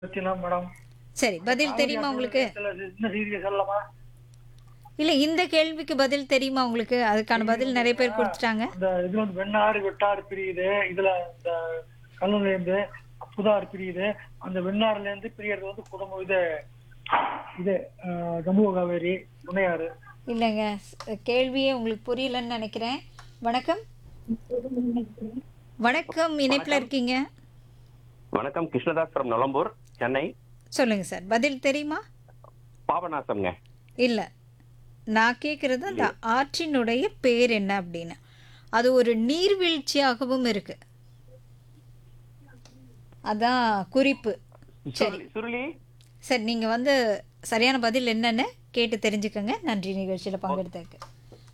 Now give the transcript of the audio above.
பத்திலாம் மேடம் சரி பதில் தெரியுமா உங்களுக்கு சில சின்ன செய்தியை சொல்லலாமா இல்லை இந்த கேள்விக்கு பதில் தெரியுமா உங்களுக்கு அதுக்கான பதில் நிறைய பேர் கொடுத்துட்டாங்க இந்த இதுல வந்து வெண்ணாறு வெட்டாறு பிரியுது இதுல இந்த கல்லுல இருந்து புதாறு பிரியுது அந்த வெண்ணாறுல இருந்து பிரியறது வந்து குடும்பம் இது இது அஹ், ஜம்பு காவேரி துணையாறு இல்லைங்க ஸ்- கேள்வியே உங்களுக்கு புரியலன்னு நினைக்கிறேன் வணக்கம் வணக்கம் இணைப்பில் இருக்கீங்க வணக்கம் கிருஷ்ணதாஸ் ஃப்ரம் நொலம்பூர் சென்னை சொல்லுங்க சார் பதில் தெரியுமா பாபநாசம்ங்க இல்லை நான் கேட்குறது அந்த ஆற்றினுடைய பேர் என்ன அப்படின்னு அது ஒரு நீர்வீழ்ச்சியாகவும் இருக்கு அதான் குறிப்பு சரி சுருளி- சுருளி சரி நீங்கள் வந்து சரியான பதில் என்னன்னு கேட்டு தெரிஞ்சுக்கோங்க நன்றி நிகழ்ச்சியில் பங்கெடுத்ததுக்கு